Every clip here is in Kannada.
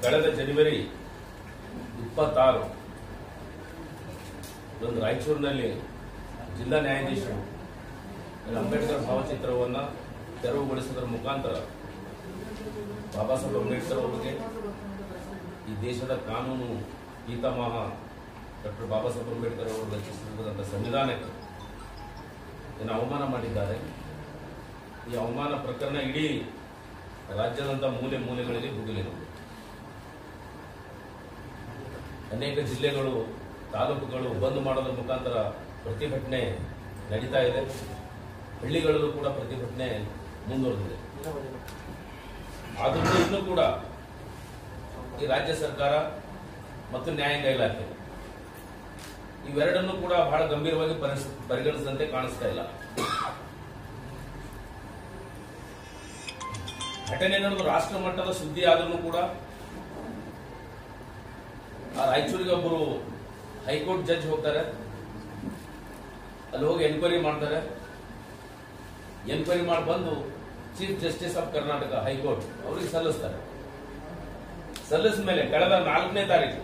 ಕಳೆದ ಜನವರಿ ಇಪ್ಪತ್ತಾರು ಒಂದು ರಾಯಚೂರಿನಲ್ಲಿ ಜಿಲ್ಲಾ ನ್ಯಾಯಾಧೀಶರು ಅಂಬೇಡ್ಕರ್ ಭಾವಚಿತ್ರವನ್ನು ತೆರವುಗೊಳಿಸುವುದರ ಮುಖಾಂತರ ಬಾಬಾ ಸಾಹೇಬ್ ಅಂಬೇಡ್ಕರ್ ಅವರಿಗೆ ಈ ದೇಶದ ಕಾನೂನು ಪೀತಾಮಹ ಡಾಕ್ಟರ್ ಬಾಬಾ ಸಾಹೇಬ್ ಅಂಬೇಡ್ಕರ್ ಅವರು ರಚಿಸಿರ್ತಕ್ಕಂಥ ಸಂವಿಧಾನಕ್ಕೆ ಏನು ಅವಮಾನ ಮಾಡಿದ್ದಾರೆ ಈ ಅವಮಾನ ಪ್ರಕರಣ ಇಡೀ ರಾಜ್ಯದಂತ ಮೂಲೆ ಮೂಲೆಗಳಲ್ಲಿ ಭುಗಿಲಿದೆ ಅನೇಕ ಜಿಲ್ಲೆಗಳು ತಾಲೂಕುಗಳು ಬಂದ್ ಮಾಡೋದ್ರ ಮುಖಾಂತರ ಪ್ರತಿಭಟನೆ ನಡೀತಾ ಇದೆ ಹಳ್ಳಿಗಳಲ್ಲೂ ಕೂಡ ಪ್ರತಿಭಟನೆ ಮುಂದುವರೆದಿದೆ ಆದ್ರೂ ಇನ್ನೂ ಕೂಡ ಈ ರಾಜ್ಯ ಸರ್ಕಾರ ಮತ್ತು ನ್ಯಾಯಾಂಗ ಇಲಾಖೆ ಇವೆರಡನ್ನೂ ಕೂಡ ಬಹಳ ಗಂಭೀರವಾಗಿ ಪರಿಸ್- ಪರಿಗಣಿಸಿದಂತೆ ಕಾಣಿಸ್ತಾ ಇಲ್ಲ ಘಟನೆ ನಡೆದು ರಾಷ್ಟ್ರ ಮಟ್ಟದ ಸುದ್ದಿ ಆದ್ರೂ ಕೂಡ ಆ ರಾಯಚೂರಿಗೆ ಒಬ್ಬರು ಹೈಕೋರ್ಟ್ ಜಡ್ಜ್ ಹೋಗ್ತಾರೆ ಅಲ್ಲಿ ಹೋಗಿ ಎನ್ಕ್ವೈರಿ ಮಾಡ್ತಾರೆ ಎನ್ಕ್ವೈರಿ ಮಾಡಿ ಬಂದು chief justice of Karnataka high court ಅವರಿಗೆ ಸಲ್ಲಿಸ್ತಾರೆ ಸಲ್ಲಿಸಿದ ಮೇಲೆ ಕಳೆದ ನಾಲ್ಕನೇ ತಾರೀಕು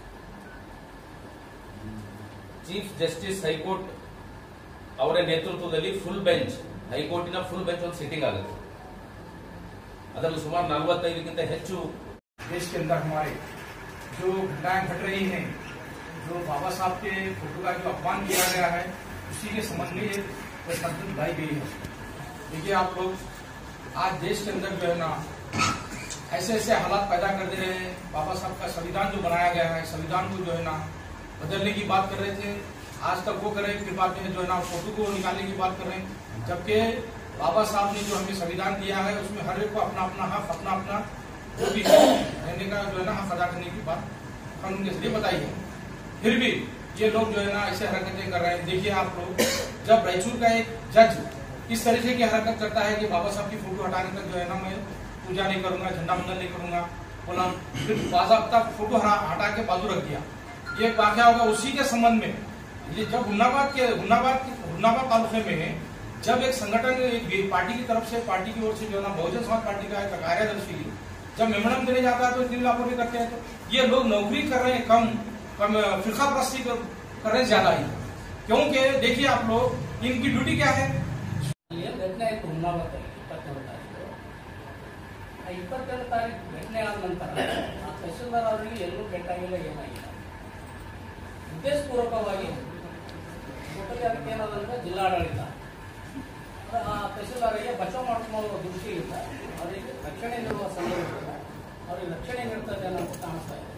ಚೀಫ್ ಜಸ್ಟಿಸ್ ಹೈಕೋರ್ಟ್ ಅವರ ನೇತೃತ್ವದಲ್ಲಿ ಫುಲ್ ಬೆಂಚ್ ಹೈಕೋರ್ಟಿನ ಫುಲ್ ಬೆಂಚ್ ಒಂದು ಸಿಟ್ಟಿಂಗ್ ಆಗುತ್ತೆ ಅದರಲ್ಲಿ ಸುಮಾರು ನಲವತ್ತೈದಕ್ಕಿಂತ ಹೆಚ್ಚು देश के अंदर हमारे जो घटनाएं घट रही हैं जो बाबा साहब के फोटो का जो अपमान किया गया है उसी के संबंध में ये प्रश्नार्थन उठाई गई है देखिए आप लोग आज देश के अंदर जो है ना ऐसे ऐसे हालात पैदा कर दे रहे हैं बाबा साहब का संविधान जो बनाया गया है संविधान को जो है ना बदलने की बात कर रहे थे आज तक वो कर रहे हैं फिर बाद में जो है ना फोटो को निकालने की बात कर रहे हैं जबकि बाबा साहब ने जो हमें संविधान दिया है उसमें हर एक को अपना अपना हक अपना अपना जो भी है रहने का जो है ना हक अदा करने की बात कानून के जरिए बताई है फिर भी ये लोग जो है ना ऐसे हरकतें कर रहे हैं देखिए आप लोग जब रायचूर का एक जज इस तरीके की हरकत करता है कि बाबा साहब की फोटो हटाने तक जो है ना मैं पूजा नहीं करूंगा झंडा वंदन नहीं करूंगा बोला फिर बाजाबता फोटो हरा- हटा के बाजू रख दिया ये वाक्य होगा उसी के संबंध में ये जब हुन्नाबाद के हुन्नाबाद हुन्नाबाद तालुके में जब एक संगठन एक पार्टी की तरफ से पार्टी की ओर से जो है ना बहुजन समाज पार्टी का एक कार्यदर्शी जब मेमोरम देने जाता है तो इतनी लापरवाही करते हैं तो ये लोग नौकरी कर रहे हैं कम कम फिरका प्रस्ती कर, कर रहे हैं ज्यादा ही क्योंकि देखिए आप लोग इनकी ड्यूटी क्या है ಅಲ್ಲಿ ಏನ್ ಘಟನೆ ಆಯ್ತು ಹುಮ್ನಾಬಾದಲ್ಲಿ ಇಪ್ಪತ್ತೇಳು ತಾರೀಕು ಆ ಇಪ್ಪತ್ತೇಳು ತಾರೀಕು ಘಟನೆ ಆದ ನಂತರ ಆ ತಹಶೀಲ್ದಾರ್ ಅವರಿಗೆ ಎಲ್ಲೂ ಕೆಟ್ಟಾಗಿಲ್ಲ ಏನಾಗಿಲ್ಲ ಉದ್ದೇಶಪೂರ್ವಕವಾಗಿ ಒಟ್ಟಿಗೆ ಅದಕ್ಕೆ ಏನಾದಂದ್ರೆ ಜಿಲ್ಲಾಡಳಿತ ಅಂದ್ರೆ ಆ ತಹಶೀಲ್ದಾರಿಗೆ ಬಚಾವ್ ಮಾಡ್ಕೊಳ್ಳೋ ದೃಷ್ಟಿಯಿಂದ ಅವರಿಗೆ ರಕ್ಷಣೆ ನೀಡುವ ಸಂದರ್ಭದಲ್ಲಿ ಅವರಿಗೆ ರಕ್ಷಣೆ ನೀಡ್ತದೆ ಅನ್ನೋದು ಕಾಣಿಸ್ತಾ ಇದೆ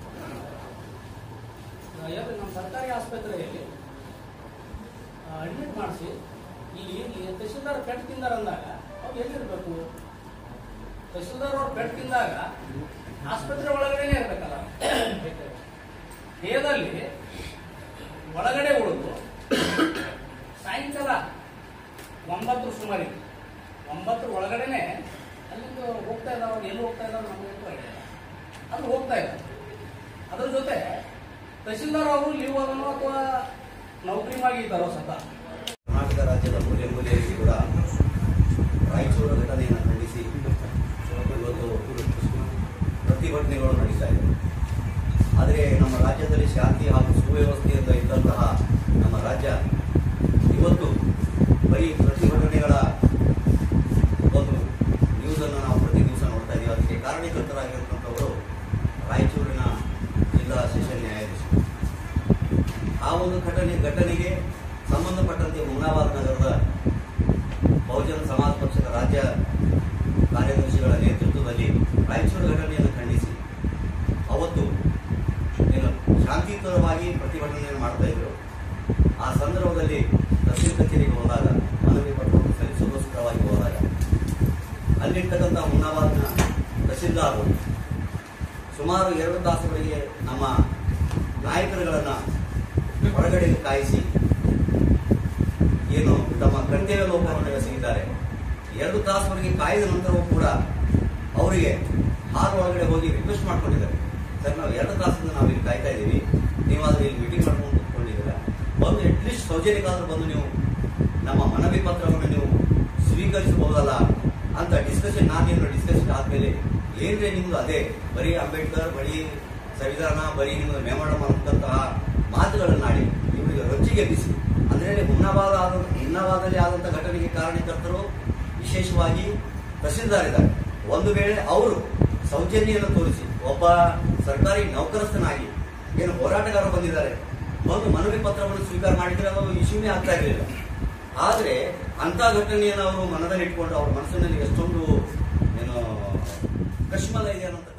ಆ, ಏನು ನಮ್ಮ ಸರ್ಕಾರಿ ಆಸ್ಪತ್ರೆಯಲ್ಲಿ ಅಡ್ಮಿಟ್ ಮಾಡಿಸಿ ಈ ಈ ತಹಶೀಲ್ದಾರ್ ಪೆಟ್ ತಿಂದಾರ ಅಂದಾಗ ಅವ್ರು ಎಲ್ಲಿರ್ಬೇಕು ತಹಶೀಲ್ದಾರ್ ಅವ್ರು ಪೆಟ್ ತಿಂದಾಗ ಆಸ್ಪತ್ರೆ ಒಳಗಡೆನೆ ಇರ್ಬೇಕಲ್ಲ ದೇಹದಲ್ಲಿ ಒಳಗಡೆ ಉಳಿದು ಸಾಯಂಕಾಲ ಒಂಬತ್ತರ ಸುಮಾರಿಗೆ ಒಂಬತ್ತರ ಒಳಗಡೆನೆ ಅಲ್ಲಿಂದ ಹೋಗ್ತಾ ಇದ್ದಾವೆ ಅವ್ರು ಎಲ್ಲಿ ಹೋಗ್ತಾ ಇದ್ದಾವೆ ನಮಗೆ ಐಡಿಯಾ ಇಲ್ಲ. ಅದು ಹೋಗ್ತಾ ಇದ್ದಾರೆ ಅದ್ರ ಜೊತೆ ತಹಶೀಲ್ದಾರ್ ಅವರು ಲೀವ್ ಅದನೋ ಅಥವಾ ನೌಕರಿ ಮಾಡಿದ್ದಾರೋ ಸದಾ ಕರ್ನಾಟಕ ರಾಜ್ಯದ ಮೂಲೆ ಮೂಲೆಯಲ್ಲಿ ಕೂಡ ರಾಯಚೂರು ಘಟನೆಯನ್ನು ಖಂಡಿಸಿ ಇವತ್ತು ಪ್ರತಿಭಟನೆಗಳು ನಡೀತಾ ಇದೆ ಆದರೆ ನಮ್ಮ ರಾಜ್ಯದಲ್ಲಿ ಶಾಂತಿ ಹಾಗೂ ಸುವ್ಯವಸ್ಥೆಯಿಂದ ಇದ್ದಂತಹ ನಮ್ಮ ರಾಜ್ಯ ಇವತ್ತು ಬರೀ ಪ್ರತಿಭಟನೆಗಳ ಒಂದು ನ್ಯೂಸನ್ನು ನಾವು ಪ್ರತಿ ದಿವಸ ನೋಡ್ತಾ ಇದ್ದೀವಿ ಅದಕ್ಕೆ ಕಾರಣೀಕರ್ತರಾಗಿರ್ತಕ್ಕಂಥವರು ರಾಯಚೂರಿನ ಜಿಲ್ಲಾ ಸೆಷನ್ ನ್ಯಾಯಾಧೀಶರು ಆ ಒಂದು ಘಟನೆ ಘಟನೆಗೆ ಸಂಬಂಧಪಟ್ಟಂತೆ ಹುಮ್ನಾಬಾದ್ ನಗರದ ಬಹುಜನ ಸಮಾಜ ಪಕ್ಷದ ರಾಜ್ಯ ಕಾರ್ಯದರ್ಶಿಗಳ ನೇತೃತ್ವದಲ್ಲಿ ರಾಯಚೂರು ಘಟನೆಯನ್ನು ಖಂಡಿಸಿ ಅವತ್ತು ಏನು ಶಾಂತಿಯುತವಾಗಿ ಪ್ರತಿಭಟನೆಯನ್ನು ಮಾಡ್ತಾ ಇದ್ರು ಆ ಸಂದರ್ಭದಲ್ಲಿ ತಹಸೀಲ್ ಕಚೇರಿಗೆ ಹೋದಾಗ ಮನವಿ ಪತ್ರವನ್ನು ಸಲ್ಲಿಸೋದಕ್ಕೋಸ್ಕರವಾಗಿ ಹೋದಾಗ ಅಲ್ಲಿರ್ತಕ್ಕಂಥ ಹುಮ್ನಾಬಾದ್ನ ತಹಸೀಲ್ದಾರರು ಸುಮಾರು ಎರಡು ತಾಸುಗಳಿಗೆ ನಮ್ಮ ನಾಯಕರುಗಳನ್ನು ಹೊರಗಡೆ ಕಾಯಿಸಿ ಏನು ತಮ್ಮ ಕರ್ತವ್ಯ ಲೋಪವನ್ನು ಎಸಗಿದ್ದಾರೆ ಎರಡು ತಾಸುವರೆಗೆ ಕಾಯ್ದ ನಂತರವೂ ಕೂಡ ಅವರಿಗೆ ಹಾಲ್ ಒಳಗಡೆ ಹೋಗಿ ರಿಕ್ವೆಸ್ಟ್ ಮಾಡ್ಕೊಂಡಿದ್ದಾರೆ ಸರ್ ನಾವು ಎರಡು ತಾಸಿಂದ ನಾವು ಇಲ್ಲಿ ಕಾಯ್ತಾ ಇದ್ದೀವಿ ನೀವಾದ್ರೆ ಇಲ್ಲಿ ಮೀಟಿಂಗ್ ಮಾಡ್ಕೊಂಡು ಕೂತ್ಕೊಂಡಿದ್ದೀರಾ ಬಂದು ಅಟ್ಲೀಸ್ಟ್ ಸೌಜನ್ಯಕ್ಕಾದ್ರೂ ಬಂದು ನೀವು ನಮ್ಮ ಮನವಿ ಪತ್ರವನ್ನು ನೀವು ಸ್ವೀಕರಿಸಬಹುದಲ್ಲ ಅಂತ ಡಿಸ್ಕಷನ್ ನಾನೇನು ಡಿಸ್ಕಷನ್ ಆದ್ಮೇಲೆ ಏನ್ರಿ ನಿಮ್ದು ಅದೇ ಬರೀ ಅಂಬೇಡ್ಕರ್ ಬರೀ ಸಂವಿಧಾನ ಬರೀ ನಿಮ್ದು ಮೇಮಡಮ್ ಅನ್ನುವಂತಹ ಮಾತುಗಳನ್ನಾಡಿ ಇವರಿಗೆ ರೊಚ್ಚಿಗೆ ಎಬ್ಬಿಸಿ ಅಂದ್ರೆ ಹುನ್ನವಾದ ಆದ ಹುನ್ನವಾದಲ್ಲಿ ಆದಂತಹ ಘಟನೆಗೆ ಕಾರಣಕರ್ತರು ವಿಶೇಷವಾಗಿ ತಹಸೀಲ್ದಾರ್ ಇದ್ದಾರೆ ಒಂದು ವೇಳೆ ಅವರು ಸೌಜನ್ಯವನ್ನು ತೋರಿಸಿ ಒಬ್ಬ ಸರ್ಕಾರಿ ನೌಕರಸ್ಥನಾಗಿ ಏನು ಹೋರಾಟಗಾರ ಬಂದಿದ್ದಾರೆ ಒಂದು ಮನವಿ ಪತ್ರವನ್ನು ಸ್ವೀಕಾರ ಮಾಡಿದ್ರೆ ಅದು ಇಶ್ಯೂನೇ ಆಗ್ತಾ ಇರಲಿಲ್ಲ ಆದ್ರೆ ಅಂತ ಘಟನೆಯನ್ನು ಅವರು ಮನದಲ್ಲಿ ಇಟ್ಕೊಂಡು ಅವ್ರ ಮನಸ್ಸಿನಲ್ಲಿ ಎಷ್ಟೊಂದು ಏನು ಕಶ್ಮಲ ಇದೆ ಅನ್ನೋ